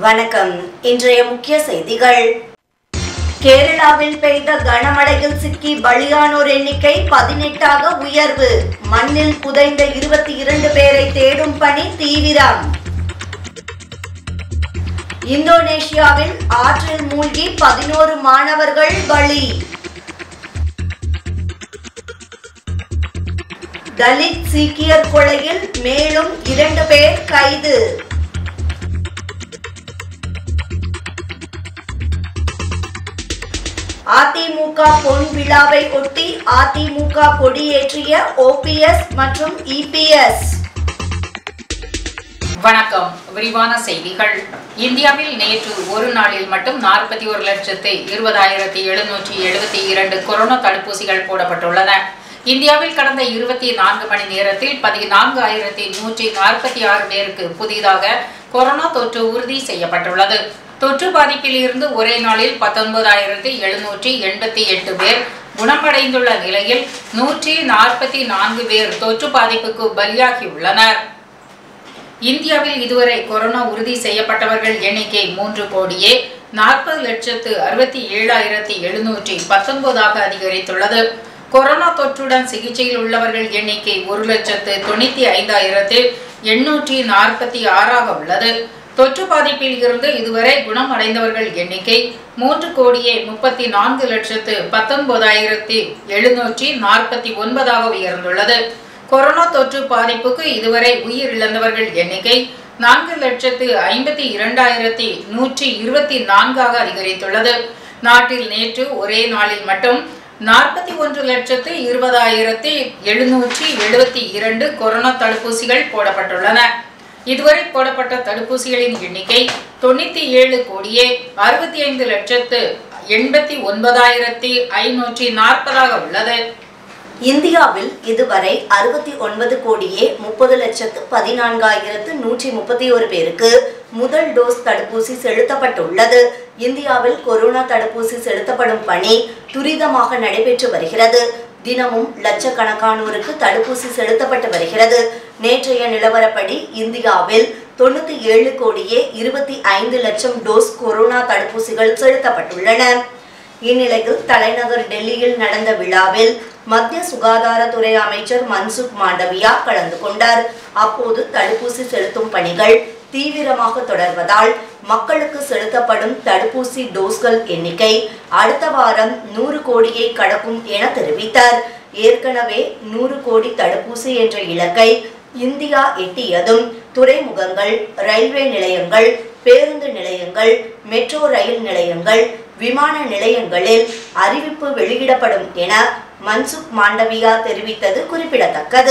வணக்கம் இன்றைய முக்கிய செய்திகள் கேரளாவில் பெய்த கனமழையில் சிக்கி பலியானோர் எண்ணிக்கை பதினெட்டாக உயர்வு மண்ணில் புதைந்த இருபத்தி இரண்டு பேரை தேடும் பணி தீவிரம் இந்தோனேஷியாவில் ஆற்றில் மூழ்கி பதினோரு மாணவர்கள் பலி தலித் சீக்கியர் கொலையில் மேலும் இரண்டு பேர் கைது அதிமுக பொன் விழாவை ஒட்டி அதிமுக கொடியேற்றிய ஓபிஎஸ் மற்றும் இபிஎஸ் வணக்கம் விரிவான செய்திகள் இந்தியாவில் நேற்று ஒரு நாளில் மட்டும் நாற்பத்தி ஒரு லட்சத்து இருபதாயிரத்தி எழுநூற்றி எழுபத்தி இரண்டு கொரோனா தடுப்பூசிகள் போடப்பட்டுள்ளன இந்தியாவில் கடந்த இருபத்தி நான்கு மணி நேரத்தில் பதினான்கு ஆயிரத்தி நூற்றி நாற்பத்தி ஆறு பேருக்கு புதிதாக கொரோனா தொற்று உறுதி செய்யப்பட்டுள்ளது தொற்று பாதிப்பில் இருந்து ஒரே நாளில் பத்தொன்பதாயிரத்தி எழுநூற்றி எண்பத்தி எட்டு பேர் குணமடைந்துள்ள நிலையில் நூற்றி நாற்பத்தி நான்கு பேர் தொற்று பாதிப்புக்கு பலியாகியுள்ளனர் இந்தியாவில் இதுவரை கொரோனா உறுதி செய்யப்பட்டவர்கள் எண்ணிக்கை மூன்று கோடியே நாற்பது லட்சத்து அறுபத்தி ஏழாயிரத்தி எழுநூற்றி பத்தொன்பதாக அதிகரித்துள்ளது கொரோனா தொற்றுடன் சிகிச்சையில் உள்ளவர்கள் எண்ணிக்கை ஒரு லட்சத்து தொண்ணூத்தி ஐந்தாயிரத்து எண்ணூற்றி நாற்பத்தி ஆறாக உள்ளது தொற்று பாதிப்பில் இருந்து இதுவரை குணமடைந்தவர்கள் எண்ணிக்கை மூன்று கோடியே முப்பத்தி நான்கு லட்சத்து பத்தொன்பதாயிரத்தி எழுநூற்றி நாற்பத்தி ஒன்பதாக உயர்ந்துள்ளது கொரோனா தொற்று பாதிப்புக்கு இதுவரை உயிரிழந்தவர்கள் எண்ணிக்கை நான்கு லட்சத்து ஐம்பத்தி இரண்டாயிரத்தி நூற்றி இருபத்தி நான்காக அதிகரித்துள்ளது நாட்டில் நேற்று ஒரே நாளில் மட்டும் நாற்பத்தி ஒன்று லட்சத்து இருபதாயிரத்தி எழுநூற்றி எழுபத்தி இரண்டு கொரோனா தடுப்பூசிகள் போடப்பட்டுள்ளன இதுவரை போடப்பட்ட தடுப்பூசிகளின் எண்ணிக்கை தொண்ணூத்தி ஏழு கோடியே அறுபத்தி ஐந்து லட்சத்து எண்பத்தி ஒன்பதாயிரத்தி ஐநூற்றி நாற்பதாக உள்ளது இந்தியாவில் இதுவரை அறுபத்தி ஒன்பது கோடியே முப்பது லட்சத்து பதினான்காயிரத்து நூற்றி முப்பத்தி ஒரு பேருக்கு முதல் டோஸ் தடுப்பூசி செலுத்தப்பட்டுள்ளது இந்தியாவில் கொரோனா தடுப்பூசி செலுத்தப்படும் பணி துரிதமாக நடைபெற்று வருகிறது தினமும் லட்சக்கணக்கானோருக்கு தடுப்பூசி செலுத்தப்பட்டு வருகிறது நேற்றைய நிலவரப்படி இந்தியாவில் தொண்ணூத்தி ஏழு கோடியே இருபத்தி ஐந்து லட்சம் டோஸ் கொரோனா தடுப்பூசிகள் செலுத்தப்பட்டுள்ளன இந்நிலையில் தலைநகர் டெல்லியில் நடந்த விழாவில் மத்திய சுகாதாரத்துறை அமைச்சர் மன்சுக் மாண்டவியா கலந்து கொண்டார் அப்போது தடுப்பூசி செலுத்தும் பணிகள் தீவிரமாக தொடர்வதால் மக்களுக்கு செலுத்தப்படும் தடுப்பூசி டோஸ்கள் எண்ணிக்கை அடுத்த வாரம் நூறு கோடியை கடக்கும் என தெரிவித்தார் ஏற்கனவே நூறு கோடி தடுப்பூசி என்ற இலக்கை இந்தியா எட்டியதும் துறைமுகங்கள் ரயில்வே நிலையங்கள் பேருந்து நிலையங்கள் மெட்ரோ ரயில் நிலையங்கள் விமான நிலையங்களில் அறிவிப்பு வெளியிடப்படும் என மன்சுக் மாண்டவியா தெரிவித்தது குறிப்பிடத்தக்கது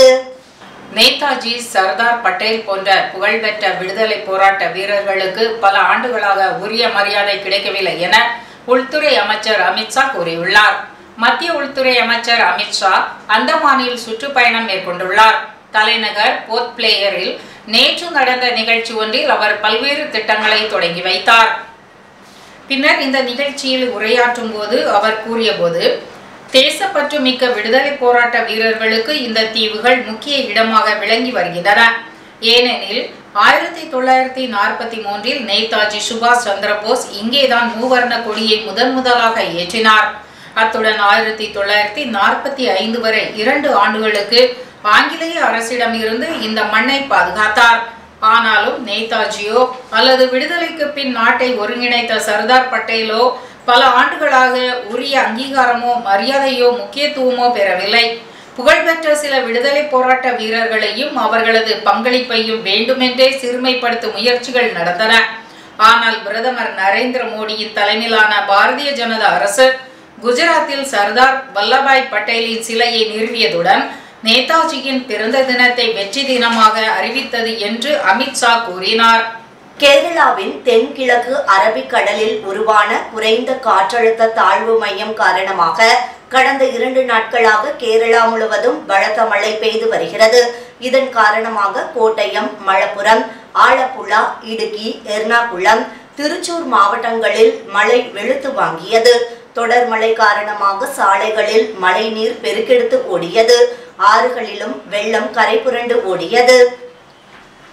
நேதாஜி சர்தார் பட்டேல் போன்ற புகழ்பெற்ற விடுதலை போராட்ட வீரர்களுக்கு பல ஆண்டுகளாக உரிய மரியாதை கிடைக்கவில்லை என உள்துறை அமைச்சர் அமித்ஷா கூறியுள்ளார் மத்திய உள்துறை அமைச்சர் அமித்ஷா அந்தமானில் சுற்றுப்பயணம் மேற்கொண்டுள்ளார் தலைநகர் போர்ட் பிளேயரில் நேற்று நடந்த நிகழ்ச்சி ஒன்றில் அவர் பல்வேறு திட்டங்களை தொடங்கி வைத்தார் பின்னர் இந்த நிகழ்ச்சியில் உரையாற்றும் போது அவர் கூறியபோது தேசப்பற்று மிக்க விடுதலை போராட்ட வீரர்களுக்கு இந்த தீவுகள் முக்கிய இடமாக விளங்கி வருகின்றன ஏனெனில் ஆயிரத்தி தொள்ளாயிரத்தி நாற்பத்தி மூன்றில் நேதாஜி சுபாஷ் சந்திரபோஸ் இங்கேதான் மூவர்ண கொடியை முதன் முதலாக ஏற்றினார் அத்துடன் ஆயிரத்தி தொள்ளாயிரத்தி நாற்பத்தி ஐந்து வரை இரண்டு ஆண்டுகளுக்கு ஆங்கிலேய அரசிடமிருந்து இந்த மண்ணை பாதுகாத்தார் ஆனாலும் நேதாஜியோ அல்லது விடுதலைக்கு பின் நாட்டை ஒருங்கிணைத்த சர்தார் பட்டேலோ பல ஆண்டுகளாக உரிய அங்கீகாரமோ மரியாதையோ முக்கியத்துவமோ பெறவில்லை புகழ்பெற்ற சில விடுதலை போராட்ட வீரர்களையும் அவர்களது பங்களிப்பையும் வேண்டுமென்றே சிறுமைப்படுத்தும் முயற்சிகள் நடந்தன ஆனால் பிரதமர் நரேந்திர மோடியின் தலைமையிலான பாரதிய ஜனதா அரசு குஜராத்தில் சர்தார் வல்லபாய் பட்டேலின் சிலையை நிறுவியதுடன் நேதாஜியின் பிறந்த தினத்தை வெற்றி தினமாக அறிவித்தது என்று அமித்ஷா கூறினார் கேரளாவின் தென்கிழக்கு அரபிக்கடலில் உருவான குறைந்த காற்றழுத்த தாழ்வு மையம் காரணமாக கடந்த இரண்டு நாட்களாக கேரளா முழுவதும் பலத்த மழை பெய்து வருகிறது இதன் காரணமாக கோட்டயம் மலப்புரம் ஆலப்புழா இடுக்கி எர்ணாகுளம் திருச்சூர் மாவட்டங்களில் மழை வெளுத்து வாங்கியது தொடர் மழை காரணமாக சாலைகளில் மழைநீர் பெருக்கெடுத்து ஓடியது ஆறுகளிலும் வெள்ளம் கரை புரண்டு ஓடியது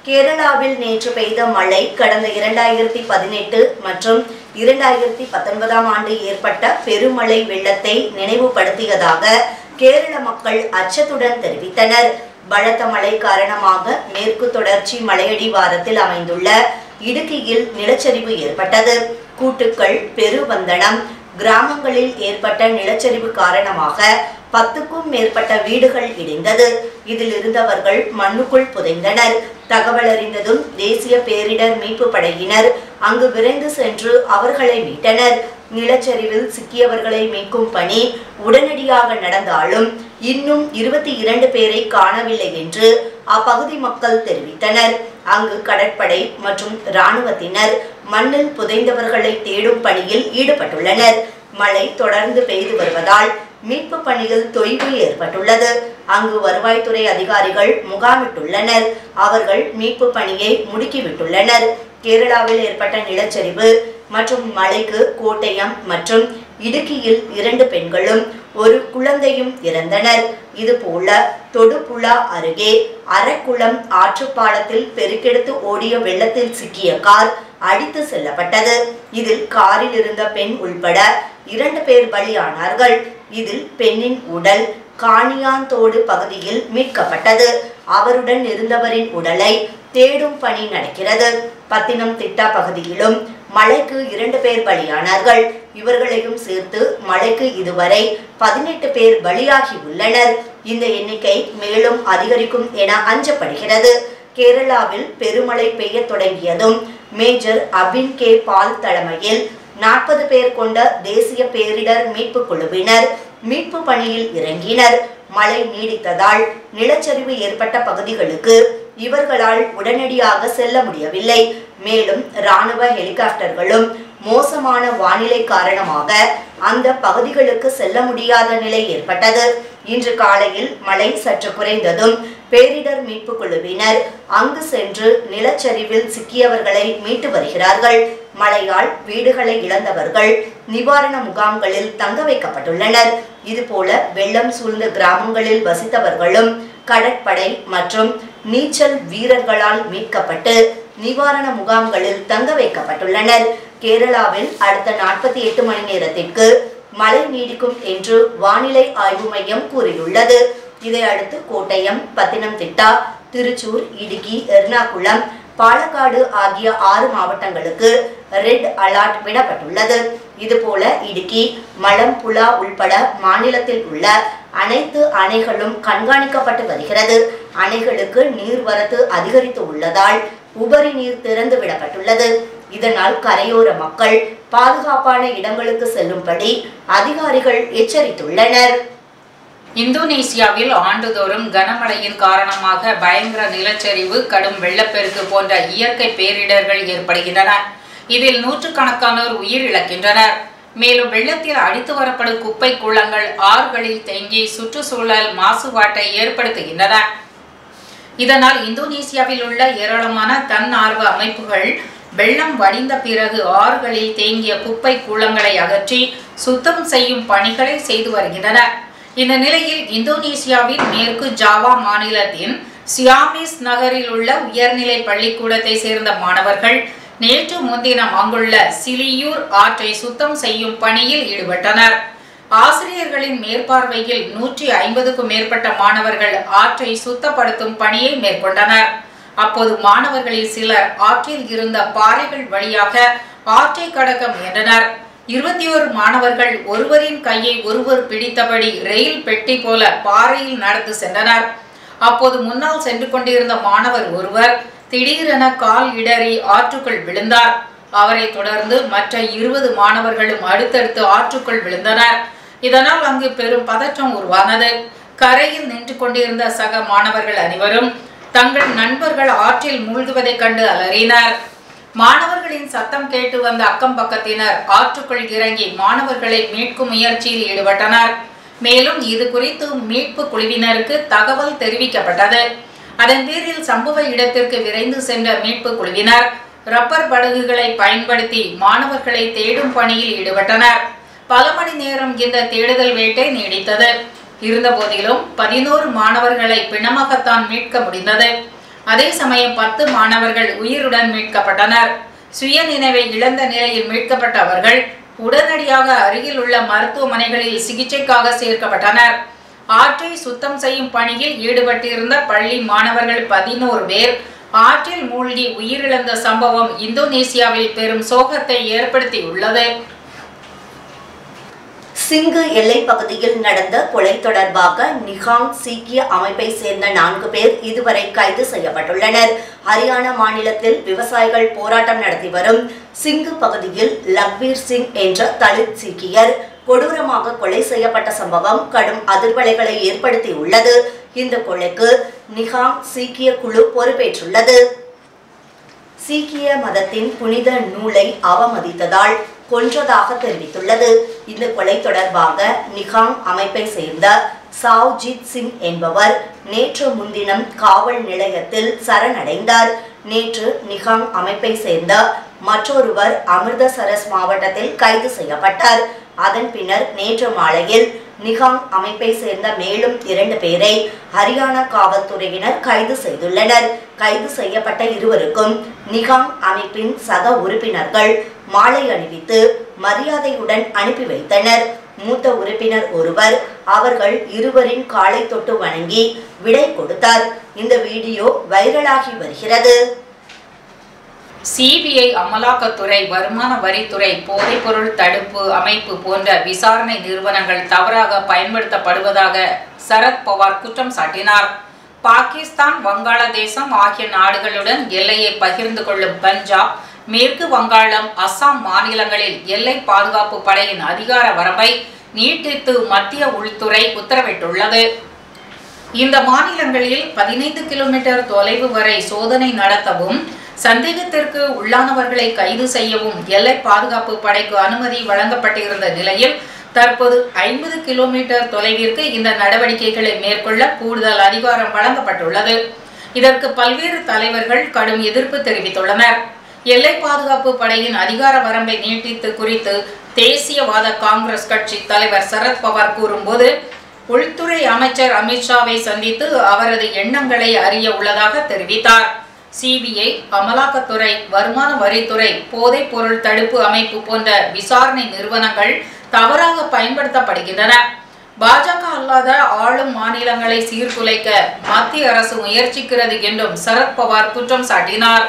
கேரளாவில் நேற்று பெய்த மழை கடந்த இரண்டாயிரத்தி பதினெட்டு மற்றும் இரண்டாயிரத்தி பத்தொன்பதாம் ஆண்டு ஏற்பட்ட பெருமழை வெள்ளத்தை நினைவுபடுத்தியதாக கேரள மக்கள் அச்சத்துடன் தெரிவித்தனர் பலத்த மழை காரணமாக மேற்கு தொடர்ச்சி மலையடிவாரத்தில் அமைந்துள்ள இடுக்கியில் நிலச்சரிவு ஏற்பட்டது கூட்டுக்கள் பெருவந்தனம் கிராமங்களில் ஏற்பட்ட நிலச்சரிவு காரணமாக பத்துக்கும் மேற்பட்ட வீடுகள் இடிந்தது இதில் இருந்தவர்கள் மண்ணுக்குள் புதைந்தனர் தகவல் அறிந்ததும் தேசிய பேரிடர் மீட்பு படையினர் அங்கு விரைந்து சென்று அவர்களை மீட்டனர் நிலச்சரிவில் சிக்கியவர்களை மீட்கும் பணி உடனடியாக நடந்தாலும் இன்னும் இருபத்தி இரண்டு பேரை காணவில்லை என்று அப்பகுதி மக்கள் தெரிவித்தனர் அங்கு கடற்படை மற்றும் இராணுவத்தினர் மண்ணில் புதைந்தவர்களை தேடும் பணியில் ஈடுபட்டுள்ளனர் மழை தொடர்ந்து பெய்து வருவதால் மீட்பு பணியில் தொய்வு ஏற்பட்டுள்ளது அங்கு வருவாய்த்துறை அதிகாரிகள் முகாமிட்டுள்ளனர் அவர்கள் மீட்பு பணியை முடுக்கிவிட்டுள்ளனர் கேரளாவில் ஏற்பட்ட நிலச்சரிவு மற்றும் மழைக்கு கோட்டயம் மற்றும் இடுக்கியில் இரண்டு பெண்களும் ஒரு குழந்தையும் இறந்தனர் இதுபோல தொடுபுழா அருகே அரக்குளம் ஆற்றுப்பாலத்தில் பெருக்கெடுத்து ஓடிய வெள்ளத்தில் சிக்கிய கார் அடித்து செல்லப்பட்டது இதில் காரில் இருந்த பெண் உள்பட இரண்டு பேர் பலியானார்கள் இதில் பெண்ணின் உடல் காணியாந்தோடு பகுதியில் மீட்கப்பட்டது அவருடன் இருந்தவரின் உடலை தேடும் பணி நடக்கிறது பத்தினம் திட்டா பகுதியிலும் மழைக்கு இரண்டு பேர் பலியானார்கள் இவர்களையும் சேர்த்து மழைக்கு இதுவரை பதினெட்டு பேர் பலியாகி உள்ளனர் இந்த எண்ணிக்கை மேலும் அதிகரிக்கும் என அஞ்சப்படுகிறது கேரளாவில் பெருமழை பெய்ய தொடங்கியதும் மேஜர் அபின் கே பால் தலைமையில் நாற்பது பேர் கொண்ட தேசிய பேரிடர் மீட்பு குழுவினர் மீட்பு பணியில் இறங்கினர் மழை நீடித்ததால் நிலச்சரிவு ஏற்பட்ட பகுதிகளுக்கு இவர்களால் உடனடியாக செல்ல முடியவில்லை மேலும் இராணுவ ஹெலிகாப்டர்களும் மோசமான வானிலை காரணமாக அந்த பகுதிகளுக்கு செல்ல முடியாத நிலை ஏற்பட்டது இன்று காலையில் மழை சற்று குறைந்ததும் பேரிடர் மீட்பு குழுவினர் அங்கு சென்று நிலச்சரிவில் சிக்கியவர்களை மீட்டு வருகிறார்கள் மழையால் வீடுகளை இழந்தவர்கள் நிவாரண முகாம்களில் தங்க வைக்கப்பட்டுள்ளனர் இதுபோல வெள்ளம் சூழ்ந்த கிராமங்களில் வசித்தவர்களும் கடற்படை மற்றும் நீச்சல் வீரர்களால் மீட்கப்பட்டு நிவாரண முகாம்களில் தங்க வைக்கப்பட்டுள்ளனர் கேரளாவில் அடுத்த நாற்பத்தி எட்டு மணி நேரத்திற்கு மழை நீடிக்கும் என்று வானிலை ஆய்வு மையம் கூறியுள்ளது இதையடுத்து கோட்டயம் பத்தினம்திட்டா திருச்சூர் இடுக்கி எர்ணாகுளம் பாலக்காடு ஆகிய ஆறு மாவட்டங்களுக்கு ரெட் அலர்ட் விடப்பட்டுள்ளது இதுபோல இடுக்கி மலம்புழா உள்பட மாநிலத்தில் உள்ள அனைத்து அணைகளும் கண்காணிக்கப்பட்டு வருகிறது அணைகளுக்கு நீர்வரத்து அதிகரித்து உள்ளதால் உபரி நீர் திறந்து விடப்பட்டுள்ளது இதனால் கரையோர மக்கள் பாதுகாப்பான இடங்களுக்கு செல்லும்படி அதிகாரிகள் எச்சரித்துள்ளனர் இந்தோனேசியாவில் ஆண்டுதோறும் கனமழையின் காரணமாக பயங்கர நிலச்சரிவு கடும் வெள்ளப்பெருக்கு போன்ற இயற்கை பேரிடர்கள் ஏற்படுகின்றன இதில் நூற்றுக்கணக்கானோர் உயிரிழக்கின்றனர் மேலும் வெள்ளத்தில் அடித்து வரப்படும் குப்பை குளங்கள் ஆறுகளில் தேங்கி சுற்றுச்சூழல் மாசுபாட்டை ஏற்படுத்துகின்றன இதனால் இந்தோனேசியாவில் உள்ள ஏராளமான தன்னார்வ அமைப்புகள் வெள்ளம் வடிந்த பிறகு ஆறுகளில் தேங்கிய குப்பை கூளங்களை அகற்றி சுத்தம் செய்யும் பணிகளை செய்து வருகின்றன இந்த நிலையில் இந்தோனேசியாவின் மேற்கு ஜாவா மாநிலத்தின் சியாமிஸ் நகரில் உள்ள உயர்நிலை பள்ளிக்கூடத்தை சேர்ந்த மாணவர்கள் நேற்று முன்தினம் அங்குள்ள சிலியூர் ஆற்றை சுத்தம் செய்யும் பணியில் ஈடுபட்டனர் ஆசிரியர்களின் மேற்பார்வையில் நூற்றி ஐம்பதுக்கும் மேற்பட்ட மாணவர்கள் ஆற்றை சுத்தப்படுத்தும் பணியை மேற்கொண்டனர் அப்போது மாணவர்களில் சிலர் ஆற்றில் இருந்த பாறைகள் வழியாக ஆற்றை கடக்க முயன்றனர் இருபத்தி ஒரு மாணவர்கள் ஒருவரின் கையை ஒருவர் பிடித்தபடி ரயில் பெட்டி போல பாறையில் நடந்து சென்றனர் அப்போது முன்னால் சென்று கொண்டிருந்த மாணவர் ஒருவர் திடீரென கால் இடறி ஆற்றுக்குள் விழுந்தார் அவரை தொடர்ந்து மற்ற இருபது மாணவர்களும் அடுத்தடுத்து ஆற்றுக்குள் விழுந்தனர் இதனால் அங்கு பெரும் பதற்றம் உருவானது கரையில் நின்று கொண்டிருந்த சக மாணவர்கள் அனைவரும் தங்கள் நண்பர்கள் ஆற்றில் மூழ்குவதைக் கண்டு அலறினர் மாணவர்களின் சத்தம் கேட்டு வந்த அக்கம் பக்கத்தினர் ஆற்றுக்குள் இறங்கி மாணவர்களை மீட்கும் முயற்சியில் ஈடுபட்டனர் மேலும் இது குறித்து மீட்பு குழுவினருக்கு தகவல் தெரிவிக்கப்பட்டது அதன் பேரில் சம்பவ இடத்திற்கு விரைந்து சென்ற மீட்பு குழுவினர் ரப்பர் படகுகளை பயன்படுத்தி மாணவர்களை தேடும் பணியில் ஈடுபட்டனர் பல மணி நேரம் இந்த தேடுதல் வேட்டை நீடித்தது இருந்த போதிலும் பதினோரு மாணவர்களை பிணமாகத்தான் மீட்க முடிந்தது அதே சமயம் பத்து மாணவர்கள் உயிருடன் மீட்கப்பட்டனர் சுய நினைவை இழந்த நிலையில் மீட்கப்பட்ட அவர்கள் உடனடியாக அருகில் உள்ள மருத்துவமனைகளில் சிகிச்சைக்காக சேர்க்கப்பட்டனர் ஆற்றை சுத்தம் செய்யும் பணியில் ஈடுபட்டிருந்த பள்ளி மாணவர்கள் பதினோரு பேர் ஆற்றில் மூழ்கி உயிரிழந்த சம்பவம் இந்தோனேசியாவில் பெரும் சோகத்தை ஏற்படுத்தியுள்ளது சிங்கு எல்லைப் பகுதியில் நடந்த கொலை தொடர்பாக நிகாங் சீக்கிய அமைப்பை சேர்ந்த நான்கு பேர் இதுவரை கைது செய்யப்பட்டுள்ளனர் ஹரியானா மாநிலத்தில் விவசாயிகள் போராட்டம் நடத்தி வரும் சிங்கு பகுதியில் லக்பீர் சிங் என்ற தலித் சீக்கியர் கொடூரமாக கொலை செய்யப்பட்ட சம்பவம் கடும் அதிர்வலைகளை ஏற்படுத்தியுள்ளது இந்த கொலைக்கு நிகாங் சீக்கிய குழு பொறுப்பேற்றுள்ளது சீக்கிய மதத்தின் புனித நூலை அவமதித்ததால் கொன்றதாக தெரிவித்துள்ளது இந்த கொலை தொடர்பாக நிகாங் அமைப்பை சேர்ந்த சாவ்ஜித் சிங் என்பவர் நேற்று முன்தினம் காவல் நிலையத்தில் சரணடைந்தார் நேற்று நிகாங் அமைப்பை சேர்ந்த மற்றொருவர் அமிர்தசரஸ் மாவட்டத்தில் கைது செய்யப்பட்டார் அதன் பின்னர் நேற்று மாலையில் நிகாங் அமைப்பை சேர்ந்த மேலும் இரண்டு பேரை ஹரியானா காவல்துறையினர் கைது செய்துள்ளனர் கைது செய்யப்பட்ட இருவருக்கும் நிகாங் அமைப்பின் சக உறுப்பினர்கள் மாலை அணிவித்து மரியாதையுடன் அனுப்பி வைத்தனர் மூத்த உறுப்பினர் ஒருவர் அவர்கள் இருவரின் காலை தொட்டு வணங்கி விடை கொடுத்தார் இந்த வீடியோ வைரலாகி வருகிறது சிபிஐ அமலாக்கத்துறை வருமான வரித்துறை போதைப்பொருள் தடுப்பு அமைப்பு போன்ற விசாரணை நிறுவனங்கள் தவறாக பயன்படுத்தப்படுவதாக சரத் பவார் குற்றம் சாட்டினார் பாகிஸ்தான் வங்காளதேசம் ஆகிய நாடுகளுடன் எல்லையை பகிர்ந்து கொள்ளும் பஞ்சாப் மேற்கு வங்காளம் அஸ்ஸாம் மாநிலங்களில் எல்லை பாதுகாப்பு படையின் அதிகார வரம்பை நீட்டித்து மத்திய உள்துறை உத்தரவிட்டுள்ளது இந்த மாநிலங்களில் பதினைந்து கிலோமீட்டர் தொலைவு வரை சோதனை நடத்தவும் சந்தேகத்திற்கு உள்ளானவர்களை கைது செய்யவும் எல்லை பாதுகாப்பு படைக்கு அனுமதி வழங்கப்பட்டிருந்த நிலையில் தற்போது ஐம்பது கிலோமீட்டர் தொலைவிற்கு இந்த நடவடிக்கைகளை மேற்கொள்ள கூடுதல் அதிகாரம் வழங்கப்பட்டுள்ளது இதற்கு பல்வேறு தலைவர்கள் கடும் எதிர்ப்பு தெரிவித்துள்ளனர் எல்லை பாதுகாப்பு படையின் அதிகார வரம்பை நீட்டித்து குறித்து தேசியவாத காங்கிரஸ் கட்சி தலைவர் சரத்பவார் கூறும்போது உள்துறை அமைச்சர் அமித்ஷாவை சந்தித்து அவரது எண்ணங்களை அறிய உள்ளதாக தெரிவித்தார் சிபிஐ அமலாக்கத்துறை வருமான வரித்துறை போதைப் பொருள் தடுப்பு அமைப்பு போன்ற விசாரணை நிறுவனங்கள் தவறாக பயன்படுத்தப்படுகின்றன பாஜக அல்லாத ஆளும் மாநிலங்களை சீர்குலைக்க மத்திய அரசு முயற்சிக்கிறது என்றும் சரத்பவார் குற்றம் சாட்டினார்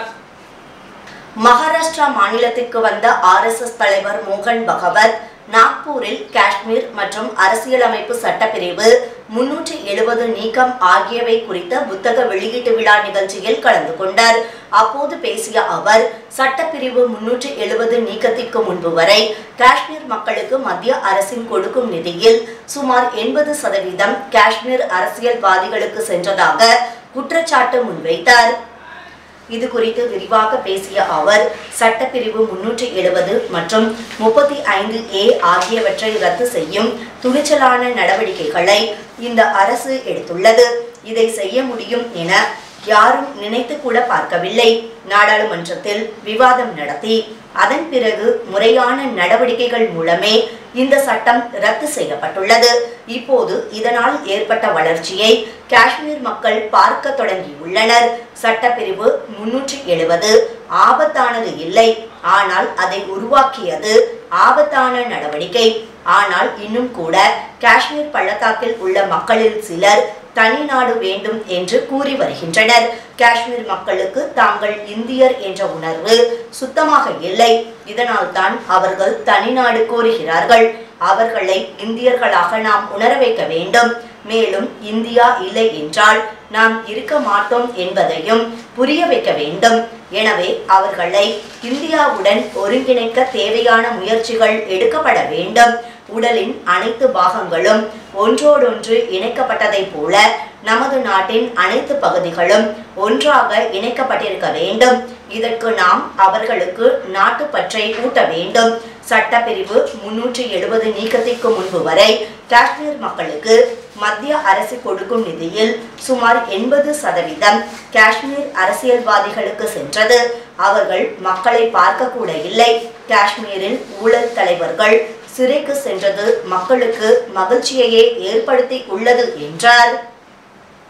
மகாராஷ்டிரா மாநிலத்திற்கு வந்த ஆர்எஸ்எஸ் தலைவர் மோகன் பகவத் நாக்பூரில் காஷ்மீர் மற்றும் அரசியலமைப்பு சட்டப்பிரிவு முன்னூற்றி எழுபது நீக்கம் ஆகியவை குறித்த புத்தக வெளியீட்டு விழா நிகழ்ச்சியில் கலந்து கொண்டார் அப்போது பேசிய அவர் சட்டப்பிரிவு முன்னூற்றி எழுபது நீக்கத்திற்கு முன்பு வரை காஷ்மீர் மக்களுக்கு மத்திய அரசின் கொடுக்கும் நிதியில் சுமார் எண்பது சதவீதம் காஷ்மீர் அரசியல்வாதிகளுக்கு சென்றதாக குற்றச்சாட்டு முன்வைத்தார் இது குறித்து விரிவாக பேசிய அவர் சட்டப்பிரிவு முன்னூற்றி எழுபது மற்றும் முப்பத்தி ஐந்து ஏ ஆகியவற்றை ரத்து செய்யும் துணிச்சலான நடவடிக்கைகளை இந்த அரசு எடுத்துள்ளது இதை செய்ய முடியும் என யாரும் நினைத்து கூட பார்க்கவில்லை நாடாளுமன்றத்தில் விவாதம் நடத்தி அதன் பிறகு முறையான நடவடிக்கைகள் மூலமே இந்த சட்டம் ரத்து செய்யப்பட்டுள்ளது இப்போது இதனால் ஏற்பட்ட வளர்ச்சியை காஷ்மீர் மக்கள் பார்க்க தொடங்கியுள்ளனர் சட்டப்பிரிவு முன்னூற்றி எழுபது ஆபத்தானது இல்லை ஆனால் அதை உருவாக்கியது ஆபத்தான நடவடிக்கை ஆனால் இன்னும் கூட காஷ்மீர் பள்ளத்தாக்கில் உள்ள மக்களில் சிலர் தனி நாடு வேண்டும் என்று கூறி வருகின்றனர் காஷ்மீர் மக்களுக்கு தாங்கள் இந்தியர் என்ற உணர்வு சுத்தமாக இல்லை இதனால் தான் அவர்கள் தனி நாடு கோருகிறார்கள் அவர்களை இந்தியர்களாக நாம் உணர வைக்க வேண்டும் மேலும் இந்தியா இல்லை என்றால் நாம் இருக்க மாட்டோம் என்பதையும் புரிய வைக்க வேண்டும் எனவே அவர்களை இந்தியாவுடன் ஒருங்கிணைக்க தேவையான முயற்சிகள் எடுக்கப்பட வேண்டும் உடலின் அனைத்து பாகங்களும் ஒன்றோடொன்று இணைக்கப்பட்டதைப் போல நமது நாட்டின் அனைத்து பகுதிகளும் ஒன்றாக இணைக்கப்பட்டிருக்க வேண்டும் இதற்கு நாம் அவர்களுக்கு நாட்டுப்பற்றை ஊட்ட வேண்டும் சட்டப்பிரிவு முன்னூற்றி எழுபது நீக்கத்திற்கு முன்பு வரை காஷ்மீர் மக்களுக்கு மத்திய அரசு கொடுக்கும் நிதியில் சுமார் எண்பது சதவீதம் காஷ்மீர் அரசியல்வாதிகளுக்கு சென்றது அவர்கள் மக்களை பார்க்க கூட இல்லை காஷ்மீரில் ஊழல் தலைவர்கள் சிறைக்கு சென்றது மக்களுக்கு மகிழ்ச்சியையே ஏற்படுத்தி உள்ளது என்றார்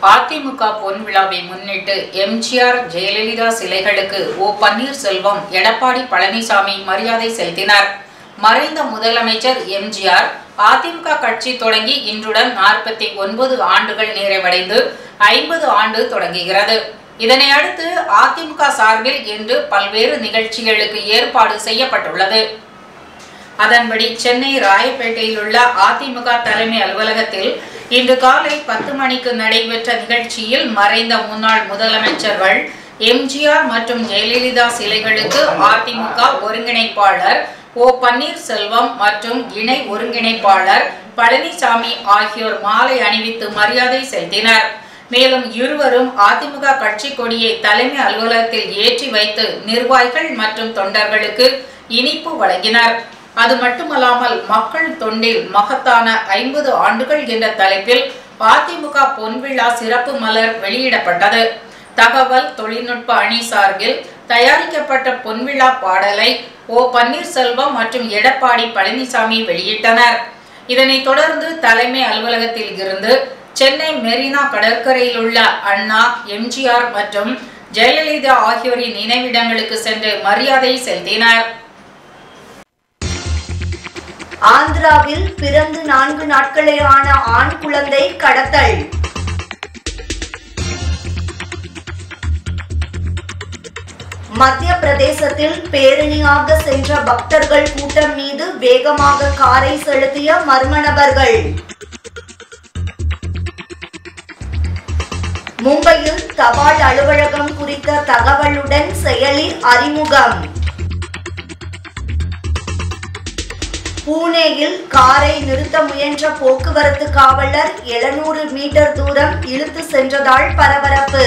அதிமுக பொன் விழாவை முன்னிட்டு எம்ஜிஆர் ஜெயலலிதா சிலைகளுக்கு ஓ பன்னீர்செல்வம் எடப்பாடி பழனிசாமி மரியாதை செலுத்தினார் மறைந்த முதலமைச்சர் எம்ஜிஆர் அதிமுக கட்சி தொடங்கி இன்றுடன் நாற்பத்தி ஒன்பது ஆண்டுகள் நிறைவடைந்து ஐம்பது ஆண்டு தொடங்குகிறது இதனை அடுத்து அதிமுக சார்பில் இன்று பல்வேறு நிகழ்ச்சிகளுக்கு ஏற்பாடு செய்யப்பட்டுள்ளது அதன்படி சென்னை ராயப்பேட்டையில் உள்ள அதிமுக தலைமை அலுவலகத்தில் இன்று காலை பத்து மணிக்கு நடைபெற்ற நிகழ்ச்சியில் மறைந்த முன்னாள் முதலமைச்சர்கள் எம்ஜிஆர் மற்றும் ஜெயலலிதா சிலைகளுக்கு அதிமுக ஒருங்கிணைப்பாளர் ஓ பன்னீர்செல்வம் மற்றும் இணை ஒருங்கிணைப்பாளர் பழனிசாமி ஆகியோர் மாலை அணிவித்து மரியாதை செலுத்தினர் மேலும் இருவரும் அதிமுக கட்சி கொடியை தலைமை அலுவலகத்தில் ஏற்றி வைத்து நிர்வாகிகள் மற்றும் தொண்டர்களுக்கு இனிப்பு வழங்கினர் அது மட்டுமல்லாமல் மக்கள் தொண்டில் மகத்தான ஐம்பது ஆண்டுகள் என்ற தலைப்பில் அதிமுக பொன்விழா சிறப்பு மலர் வெளியிடப்பட்டது தகவல் தொழில்நுட்ப அணி சார்பில் தயாரிக்கப்பட்ட பொன்விழா பாடலை ஓ பன்னீர்செல்வம் மற்றும் எடப்பாடி பழனிசாமி வெளியிட்டனர் இதனைத் தொடர்ந்து தலைமை அலுவலகத்தில் இருந்து சென்னை மெரினா கடற்கரையில் உள்ள அண்ணா எம்ஜிஆர் மற்றும் ஜெயலலிதா ஆகியோரின் நினைவிடங்களுக்கு சென்று மரியாதை செலுத்தினர் ஆந்திராவில் பிறந்து நான்கு நாட்களேயான ஆண் குழந்தை கடத்தல் மத்திய பிரதேசத்தில் பேரணியாக சென்ற பக்தர்கள் கூட்டம் மீது வேகமாக காரை செலுத்திய மர்ம நபர்கள் மும்பையில் தபால் அலுவலகம் குறித்த தகவலுடன் செயலி அறிமுகம் பூனேயில் காரை நிறுத்த முயன்ற போக்குவரத்து காவலர் 700 மீட்டர் தூரம் இழுத்து சென்றதால் பரபரப்பு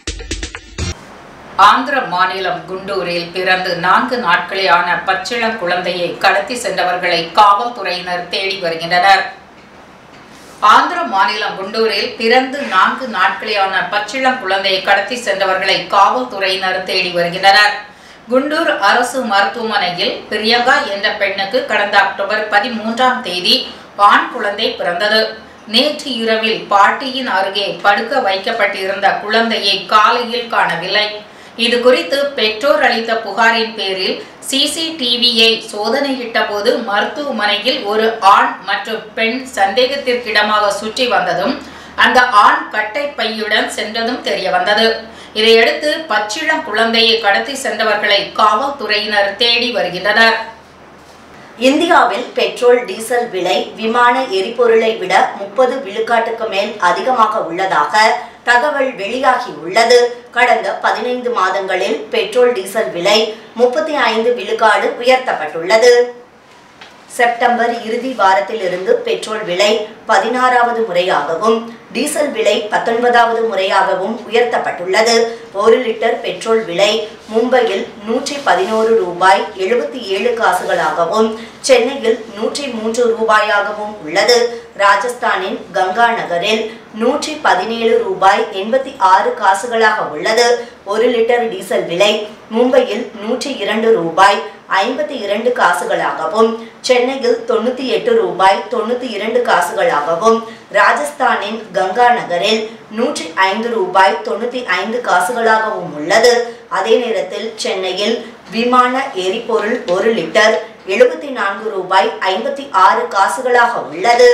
ஆந்திர மாநிலம் குண்டூரில் பிறந்து நான்கு நாட்களே ஆன பச்சிளம் குழந்தையை கடத்தி சென்றவர்களை காவல்துறையினர் தேடி வருகின்றனர் ஆந்திர மாநிலம் குண்டூரில் பிறந்து நான்கு நாட்களே ஆன பச்சிளம் குழந்தையை கடத்தி சென்றவர்களை காவல்துறையினர் தேடி வருகின்றனர் குண்டூர் அரசு மருத்துவமனையில் பிரியங்கா என்ற பெண்ணுக்கு கடந்த அக்டோபர் பதிமூன்றாம் தேதி ஆண் குழந்தை பிறந்தது நேற்று இரவில் பாட்டியின் அருகே படுக்க வைக்கப்பட்டிருந்த குழந்தையை காலையில் காணவில்லை இது குறித்து பெற்றோர் அளித்த புகாரின் பேரில் சிசிடிவியை சோதனையிட்ட போது மருத்துவமனையில் ஒரு ஆண் மற்றும் பெண் சந்தேகத்திற்கிடமாக சுற்றி வந்ததும் அந்த ஆண் கட்டை பையுடன் சென்றதும் தெரிய வந்தது இதையடுத்து பச்சிளம் குழந்தையை கடத்தி சென்றவர்களை காவல்துறையினர் தேடி வருகின்றனர் இந்தியாவில் பெட்ரோல் டீசல் விலை விமான எரிபொருளை விட முப்பது விழுக்காட்டுக்கு மேல் அதிகமாக உள்ளதாக தகவல் வெளியாகி உள்ளது கடந்த பதினைந்து மாதங்களில் பெட்ரோல் டீசல் விலை முப்பத்தி ஐந்து விழுக்காடு உயர்த்தப்பட்டுள்ளது செப்டம்பர் இறுதி வாரத்திலிருந்து பெட்ரோல் விலை பதினாறாவது முறையாகவும் டீசல் விலை பத்தொன்பதாவது முறையாகவும் உயர்த்தப்பட்டுள்ளது ஒரு லிட்டர் பெட்ரோல் விலை மும்பையில் நூற்றி பதினோரு ரூபாய் எழுபத்தி ஏழு காசுகளாகவும் சென்னையில் நூற்றி மூன்று ரூபாயாகவும் உள்ளது ராஜஸ்தானின் கங்கா நகரில் நூற்றி பதினேழு ரூபாய் எண்பத்தி ஆறு காசுகளாக உள்ளது ஒரு லிட்டர் டீசல் விலை மும்பையில் நூற்றி இரண்டு ரூபாய் ஐம்பத்தி இரண்டு காசுகளாகவும் சென்னையில் தொண்ணூத்தி எட்டு ரூபாய் தொண்ணூத்தி இரண்டு காசுகளாகவும் ராஜஸ்தானின் கங்கா நகரில் நூற்றி ஐந்து ரூபாய் தொண்ணூத்தி ஐந்து காசுகளாகவும் உள்ளது அதே நேரத்தில் சென்னையில் விமான எரிபொருள் ஒரு லிட்டர் எழுபத்தி நான்கு ரூபாய் ஐம்பத்தி ஆறு காசுகளாக உள்ளது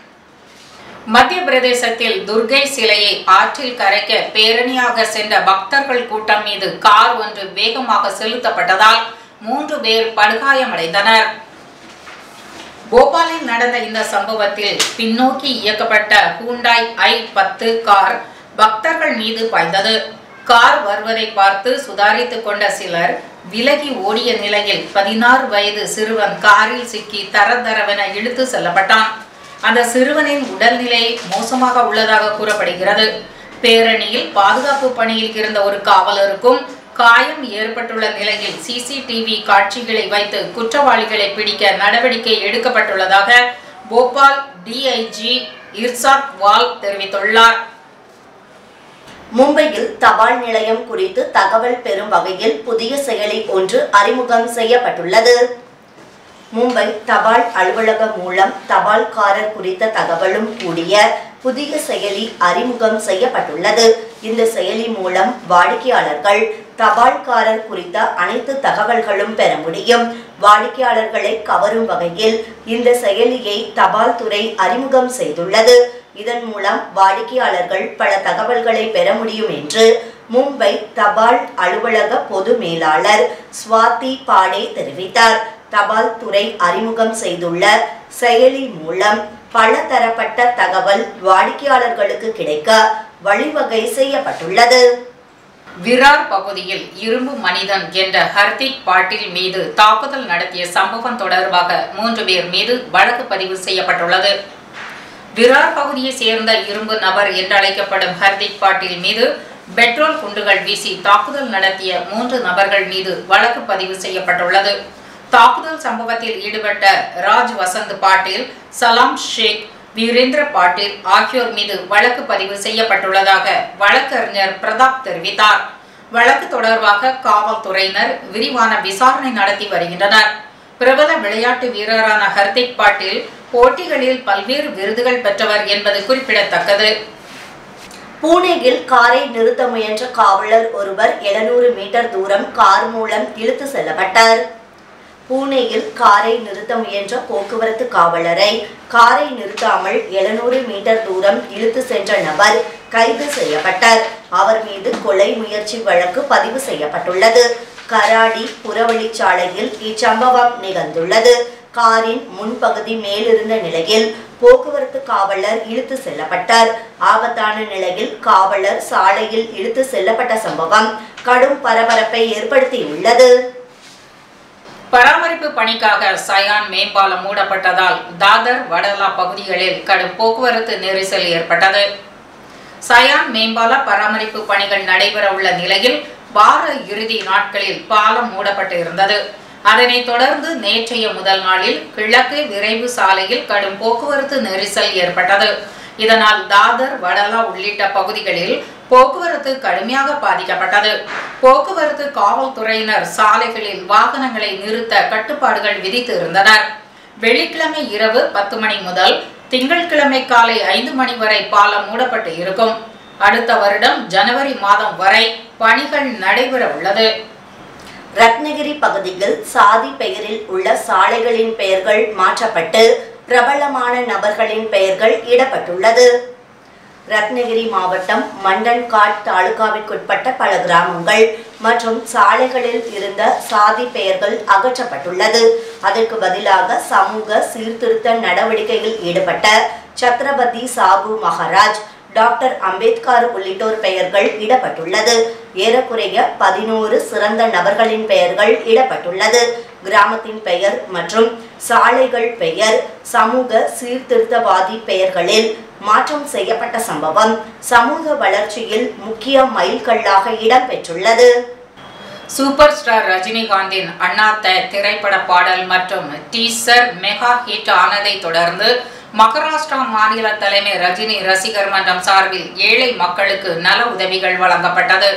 மத்திய பிரதேசத்தில் துர்கை சிலையை ஆற்றில் கரைக்க பேரணியாக சென்ற பக்தர்கள் கூட்டம் மீது கார் ஒன்று வேகமாக செலுத்தப்பட்டதால் மூன்று பேர் படுகாயமடைந்தனர் போபாலில் நடந்த இந்த சம்பவத்தில் பின்னோக்கி இயக்கப்பட்ட ஹூண்டாய் ஐ பத்து கார் பக்தர்கள் மீது பாய்ந்தது கார் வருவதை பார்த்து சுதாரித்துக் கொண்ட சிலர் விலகி ஓடிய நிலையில் பதினாறு வயது சிறுவன் காரில் சிக்கி தரதரவென இழுத்து செல்லப்பட்டான் அந்த சிறுவனின் உடல்நிலை மோசமாக உள்ளதாக கூறப்படுகிறது பேரணியில் பாதுகாப்பு பணியில் இருந்த ஒரு காவலருக்கும் காயம் ஏற்பட்டுள்ள நிலையில் சிசிடிவி காட்சிகளை வைத்து குற்றவாளிகளை பிடிக்க நடவடிக்கை எடுக்கப்பட்டுள்ளதாக போபால் டிஐஜி இர்சாத் வால் தெரிவித்துள்ளார் மும்பையில் தபால் நிலையம் குறித்து தகவல் பெறும் வகையில் புதிய செயலி ஒன்று அறிமுகம் செய்யப்பட்டுள்ளது மும்பை தபால் அலுவலகம் மூலம் தபால்காரர் குறித்த தகவலும் கூடிய புதிய செயலி அறிமுகம் செய்யப்பட்டுள்ளது இந்த செயலி மூலம் வாடிக்கையாளர்கள் தபால்காரர் குறித்த அனைத்து தகவல்களும் பெற முடியும் வாடிக்கையாளர்களை கவரும் வகையில் இந்த செயலியை தபால் துறை அறிமுகம் செய்துள்ளது இதன் மூலம் வாடிக்கையாளர்கள் பல தகவல்களை பெற முடியும் என்று மும்பை தபால் அலுவலக பொது மேலாளர் ஸ்வாதி பாடே தெரிவித்தார் தபால் துறை அறிமுகம் செய்துள்ள செயலி மூலம் பல தரப்பட்ட தகவல் வாடிக்கையாளர்களுக்கு கிடைக்க வழிவகை செய்யப்பட்டுள்ளது விரார் பகுதியில் இரும்பு மனிதன் என்ற ஹர்திக் பாட்டில் மீது தாக்குதல் நடத்திய சம்பவம் தொடர்பாக மூன்று பேர் மீது வழக்கு பதிவு செய்யப்பட்டுள்ளது விரார் பகுதியை சேர்ந்த இரும்பு நபர் என்றழைக்கப்படும் ஹர்திக் பாட்டில் மீது பெட்ரோல் குண்டுகள் வீசி தாக்குதல் நடத்திய மூன்று நபர்கள் மீது வழக்கு பதிவு செய்யப்பட்டுள்ளது தாக்குதல் சம்பவத்தில் ஈடுபட்ட ராஜ் வசந்த் பாட்டீல் சலாம் ஷேக் வீரேந்திர பாட்டீல் ஆகியோர் மீது வழக்கு பதிவு செய்யப்பட்டுள்ளதாக வழக்கறிஞர் பிரதாப் தெரிவித்தார் வழக்கு தொடர்பாக காவல்துறையினர் விரிவான விசாரணை நடத்தி வருகின்றனர் பிரபல விளையாட்டு வீரரான ஹர்திக் பாட்டீல் போட்டிகளில் பல்வேறு விருதுகள் பெற்றவர் என்பது குறிப்பிடத்தக்கது பூனேயில் காரை நிறுத்த முயன்ற காவலர் ஒருவர் 700 மீட்டர் தூரம் கார் மூலம் இழுத்து செல்லப்பட்டார் பூனேயில் காரை நிறுத்த முயன்ற போக்குவரத்து காவலரை காரை நிறுத்தாமல் 700 மீட்டர் தூரம் இழுத்து சென்ற நபர் கைது செய்யப்பட்டார் அவர் மீது கொலை முயற்சி வழக்கு பதிவு செய்யப்பட்டுள்ளது கராடி புறவழிச்சாலையில் இச்சம்பவம் நிகழ்ந்துள்ளது காரின் முன்பகுதி மேலிருந்த நிலையில் போக்குவரத்து காவலர் இழுத்து செல்லப்பட்டார் ஆபத்தான நிலையில் காவலர் சாலையில் இழுத்து செல்லப்பட்ட சம்பவம் கடும் பரபரப்பை ஏற்படுத்தியுள்ளது பராமரிப்பு பணிக்காக சயான் மேம்பாலம் மூடப்பட்டதால் தாதர் வடலா பகுதிகளில் கடும் போக்குவரத்து நெரிசல் ஏற்பட்டது சயான் மேம்பால பராமரிப்பு பணிகள் நடைபெற உள்ள நிலையில் வார இறுதி நாட்களில் பாலம் மூடப்பட்டு இருந்தது அதனைத் தொடர்ந்து நேற்றைய முதல் நாளில் கிழக்கு விரைவு சாலையில் கடும் போக்குவரத்து நெரிசல் ஏற்பட்டது இதனால் தாதர் வடலா உள்ளிட்ட பகுதிகளில் போக்குவரத்து கடுமையாக பாதிக்கப்பட்டது போக்குவரத்து காவல்துறையினர் சாலைகளில் வாகனங்களை நிறுத்த கட்டுப்பாடுகள் விதித்து இருந்தனர் வெள்ளிக்கிழமை இரவு பத்து மணி முதல் திங்கட்கிழமை காலை ஐந்து மணி வரை பாலம் மூடப்பட்டு இருக்கும் அடுத்த வருடம் ஜனவரி மாதம் வரை பணிகள் நடைபெற உள்ளது ரத்னகிரி பகுதியில் சாதி பெயரில் உள்ள சாலைகளின் பெயர்கள் மாற்றப்பட்டு பிரபலமான நபர்களின் பெயர்கள் இடப்பட்டுள்ளது ரத்னகிரி மாவட்டம் மண்டன்காட் தாலுகாவிற்குட்பட்ட பல கிராமங்கள் மற்றும் சாலைகளில் இருந்த சாதி பெயர்கள் அகற்றப்பட்டுள்ளது அதற்கு பதிலாக சமூக சீர்திருத்த நடவடிக்கையில் ஈடுபட்ட சத்ரபதி சாகு மகாராஜ் டாக்டர் அம்பேத்கர் உள்ளிட்டோர் பெயர்கள் இடப்பட்டுள்ளது ஏறக்குறைய பதினோரு சிறந்த நபர்களின் பெயர்கள் இடப்பட்டுள்ளது கிராமத்தின் பெயர் மற்றும் சாலைகள் பெயர் சமூக சீர்திருத்தவாதி பெயர்களில் மாற்றம் செய்யப்பட்ட சம்பவம் சமூக வளர்ச்சியில் முக்கிய மைல்கல்லாக இடம்பெற்றுள்ளது சூப்பர் ஸ்டார் ரஜினிகாந்தின் அண்ணாத்த திரைப்பட பாடல் மற்றும் டீசர் மெகா ஹிட் ஆனதை தொடர்ந்து மகாராஷ்டிரா மாநில தலைமை ரஜினி ரசிகர் மன்றம் சார்பில் ஏழை மக்களுக்கு நல உதவிகள் வழங்கப்பட்டது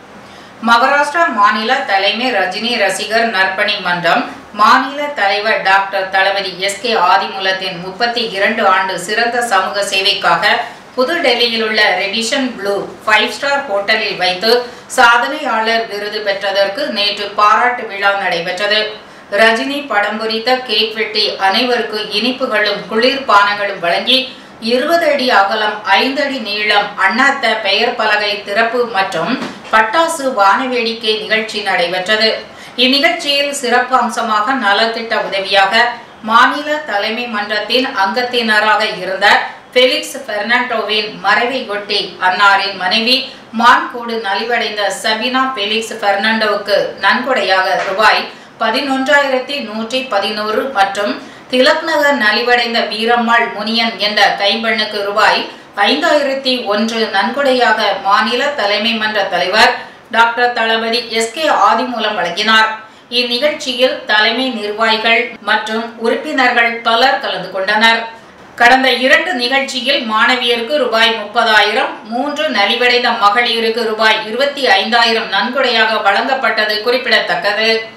மகாராஷ்டிரா மாநில தலைமை ரஜினி ரசிகர் நற்பணி மன்றம் மாநில தலைவர் டாக்டர் தளபதி எஸ் கே ஆதிமூலத்தின் முப்பத்தி இரண்டு ஆண்டு சிறந்த சமூக சேவைக்காக புதுடெல்லியில் உள்ள ரெடிஷன் ப்ளூ ஃபைவ் ஸ்டார் ஹோட்டலில் வைத்து சாதனையாளர் விருது பெற்றதற்கு நேற்று பாராட்டு விழா நடைபெற்றது ரஜினி படம் பொறித்த கேக் வெட்டி அனைவருக்கு இனிப்புகளும் குளிர்பானங்களும் வழங்கி இருபது அடி அகலம் ஐந்து அடி நீளம் அண்ணாத்த பெயர் பலகை திறப்பு மற்றும் பட்டாசு வானவேடிக்கை நிகழ்ச்சி நடைபெற்றது இந்நிகழ்ச்சியில் சிறப்பு அம்சமாக நலத்திட்ட உதவியாக மாநில தலைமை மன்றத்தின் அங்கத்தினராக இருந்த ஃபெலிக்ஸ் பெர்னாண்டோவின் மறைவை ஒட்டி அன்னாரின் மனைவி மான்கூடு நலிவடைந்த சபினா ஃபெலிக்ஸ் பெர்னாண்டோவுக்கு நன்கொடையாக ரூபாய் பதினொன்றாயிரத்தி நூற்றி பதினோரு மற்றும் திலக் நகர் நலிவடைந்த வீரம்மாள் முனியன் என்ற கைம்பெண்ணுக்கு ரூபாய் ஐந்தாயிரத்தி ஒன்று நன்கொடையாக மாநில தலைமை மன்ற தலைவர் doctor Thalapathi S K Adhimoolam வழங்கினார் இந்நிகழ்ச்சியில் தலைமை நிர்வாகிகள் மற்றும் உறுப்பினர்கள் பலர் கலந்து கொண்டனர் கடந்த இரண்டு நிகழ்ச்சியில் மாணவியருக்கு ரூபாய் முப்பதாயிரம் மூன்று நலிவடைந்த மகளிருக்கு ரூபாய் இருபத்தி ஐந்தாயிரம் நன்கொடையாக வழங்கப்பட்டது குறிப்பிடத்தக்கது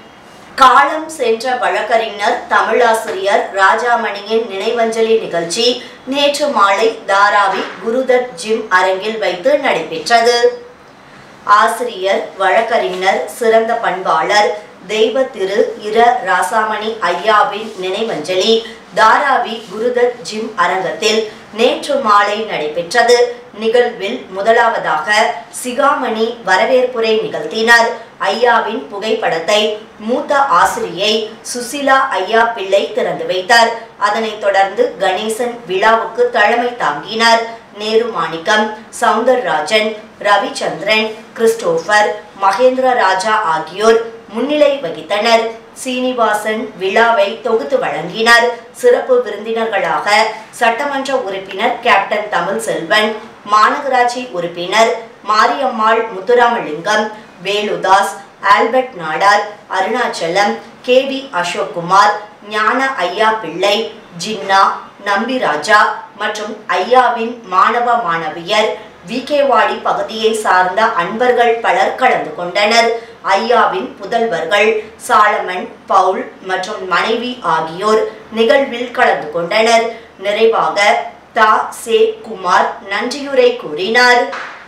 காலம் சென்ற வழக்கறிஞர் தமிழாசிரியர் ராஜாமணியின் நினைவஞ்சலி நிகழ்ச்சி நேற்று மாலை தாராவி குருதத் ஜிம் அரங்கில் வைத்து நடைபெற்றது ஆசிரியர் வழக்கறிஞர் சிறந்த பண்பாளர் தெய்வ திரு இர ராசாமணி ஐயாவின் நினைவஞ்சலி தாராவி குருதத் ஜிம் அரங்கத்தில் நேற்று மாலை நடைபெற்றது நிகழ்வில் முதலாவதாக சிகாமணி வரவேற்புரை நிகழ்த்தினார் ஐயாவின் புகைப்படத்தை மூத்த ஆசிரியை சுசிலா ஐயா பிள்ளை திறந்து வைத்தார் அதனைத் தொடர்ந்து கணேசன் விழாவுக்கு தலைமை தாங்கினார் நேரு மாணிக்கம் சவுந்தரராஜன் ரவிச்சந்திரன் கிறிஸ்டோபர் மகேந்திர ராஜா ஆகியோர் முன்னிலை வகித்தனர் சீனிவாசன் விழாவை தொகுத்து வழங்கினார் சிறப்பு விருந்தினர்களாக சட்டமன்ற உறுப்பினர் கேப்டன் தமிழ் செல்வன் மாநகராட்சி உறுப்பினர் Mariammal Muthuramalingam Veludas Albert Nadar Arunachalam K V Ashokkumar Gnana Aiya பிள்ளை ஜின்னா நம்பிராஜா மற்றும் ஐயாவின் மாணவ மாணவியர் விகேவாடி பகுதியை சார்ந்த அன்பர்கள் பலர் கலந்து கொண்டனர் ஐயாவின் புதல்வர்கள் சாலமன் பவுல் மற்றும் மனைவி ஆகியோர் நிகழ்வில் கலந்து கொண்டனர் நிறைவாக தா சே குமார் நன்றியுரை கூறினார்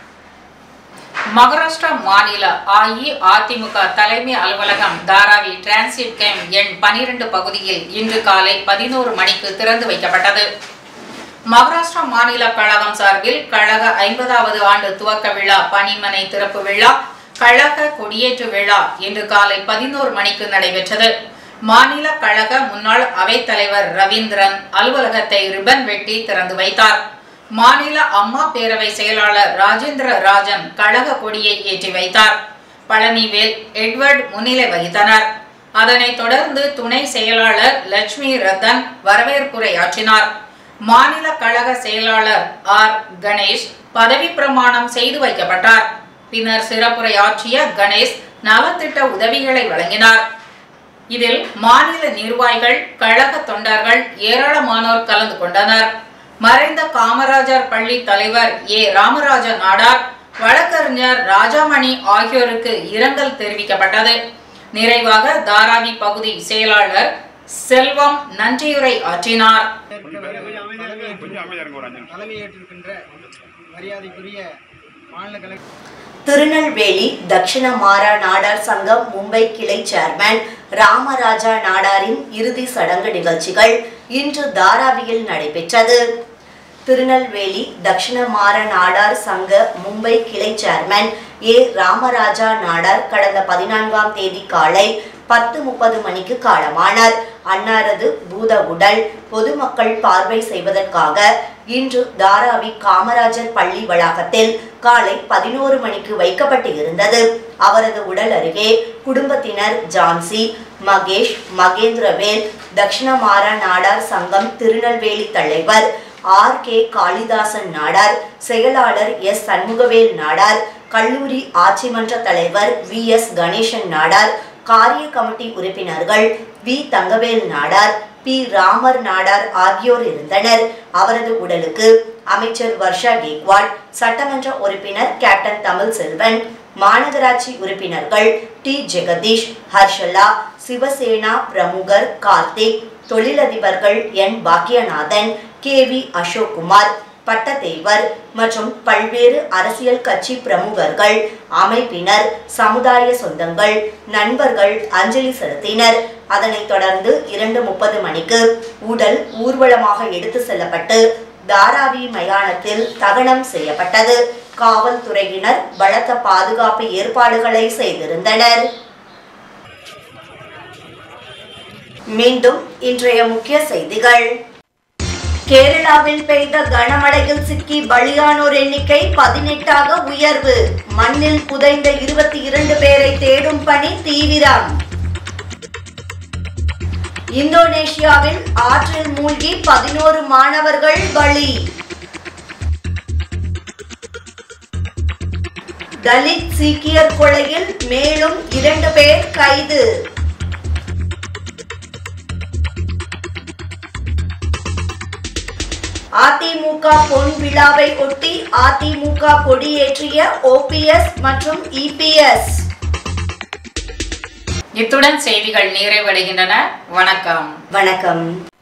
மகாராஷ்டிரா மாநில அஇஅதிமுக தலைமை அலுவலகம் தாராவி டிரான்சிட் கேம் எண் பனிரெண்டு பகுதியில் இன்று காலை பதினோரு மணிக்கு திறந்து வைக்கப்பட்டது மகாராஷ்டிரா மாநில கழகம் சார்பில் கழக ஐம்பதாவது ஆண்டு துவக்க விழா பணிமனை திறப்பு விழா கழக கொடியேற்று விழா இன்று காலை பதினோரு மணிக்கு நடைபெற்றது மாநில கழக முன்னாள் அவைத்தலைவர் ரவீந்திரன் அலுவலகத்தை ரிப்பன் வெட்டி திறந்து வைத்தார் மாநில அம்மா பேரவை செயலாளர் ராஜேந்திர ராஜன் கழக கொடியை ஏற்றி வைத்தார் பழனிவேல் எட்வர்ட் முன்னிலை வகித்தனர் அதனைத் தொடர்ந்து துணை செயலாளர் லட்சுமி ரத்தன் வரவேற்புரையாற்றினார் மாநில கழக செயலாளர் ஆர் கணேஷ் பதவி பிரமாணம் செய்து வைக்கப்பட்டார் பின்னர் சிறப்புரையாற்றிய கணேஷ் நலத்திட்ட உதவிகளை வழங்கினார் இதில் மாநில நிர்வாகிகள் கழக தொண்டர்கள் ஏராளமானோர் கலந்து கொண்டனர் மறைந்த காமராஜர் பள்ளி தலைவர் ஏ ராமராஜ நாடார் வழக்கறிஞர் ராஜாமணி ஆகியோருக்கு இரங்கல் தெரிவிக்கப்பட்டது நிறைவாக தாராவி பகுதி செயலாளர் செல்வம் நன்றியுரை ஆற்றினார் கொஞ்சம் அமைதியா இருங்க ஒரு அஞ்சு நிமிஷம். தலைமையேற்றிருக்கின்ற மரியாதைக்குரிய மாநில கலை திருநெல்வேலி தட்சிண மாறா நாடார் சங்கம் மும்பை கிளை சேர்மன் ராமராஜா நாடாரின் இறுதி சடங்கு நிகழ்ச்சிகள் இன்று தாராவியில் நடைபெற்றது திருநெல்வேலி தட்சிண மாற நாடார் சங்க மும்பை கிளை சேர்மன் ஏ ராமராஜா நாடார் கடந்த பதினான்காம் தேதி காலை பத்து முப்பது மணிக்கு காலமானார் அன்னாரது பூத உடல் பொதுமக்கள் பார்வை செய்வதற்காக இன்று தாராவி காமராஜர் பள்ளி வளாகத்தில் காலை பதினோரு மணிக்கு வைக்கப்பட்டு இருந்தது அவரது உடல் அருகே குடும்பத்தினர் ஜான்சி மகேஷ் மகேந்திரவேல் தட்சிணமாரா நாடார் சங்கம் திருநெல்வேலி தலைவர் ஆர் கே காளிதாசன் நாடார் செயலாளர் எஸ் சண்முகவேல் நாடார் கல்லூரி ஆட்சிமன்ற தலைவர் வி எஸ் கணேசன் நாடார் காரிய கமிட்டி உறுப்பினர்கள் வி தங்கவேல் நாடார் பி ராமர் நாடார் ஆகியோர் இருந்தனர் அவரது உடலுக்கு அமைச்சர் வர்ஷா கேக்வாட் சட்டமன்ற உறுப்பினர் கேப்டன் தமிழ் செல்வன் மாநகராட்சி உறுப்பினர்கள் டி ஜெகதீஷ் ஹர்ஷலா சிவசேனா பிரமுகர் கார்த்திக் தொழிலதிபர்கள் N Bakkiyanathan K V Ashokkumar Pattathevar மற்றும் பல்வேறு அரசியல் கட்சி பிரமுகர்கள் அமைப்பினர் சமுதாய சொந்தங்கள் நண்பர்கள் அஞ்சலி செலுத்தினர் அதனைத் தொடர்ந்து இரண்டு முப்பது மணிக்கு உடல் ஊர்வலமாக எடுத்து செல்லப்பட்டு தாராவி மயானத்தில் தகனம் செய்யப்பட்டது காவல்துறையினர் பலத்த பாதுகாப்பு ஏற்பாடுகளை செய்திருந்தனர் மீண்டும் இன்றைய முக்கிய செய்திகள் கேரளாவில் பெய்த கனமழையில் சிக்கி பலியானோர் எண்ணிக்கை பதினெட்டாக உயர்வு மண்ணில் புதைந்த இருபத்தி இரண்டு பேரை தேடும் பணி தீவிரம் இந்தோனேஷியாவில் ஆற்றில் மூழ்கி பதினோரு மாணவர்கள் பலி தலித் சீக்கியர் கொலையில் மேலும் இரண்டு பேர் கைது அதிமுக பொன் விழாவை ஒட்டி அதிமுக கொடியேற்றிய ஓபிஎஸ் மற்றும் இபிஎஸ் இத்துடன் செய்திகள் நிறைவடைகின்றன வணக்கம் வணக்கம்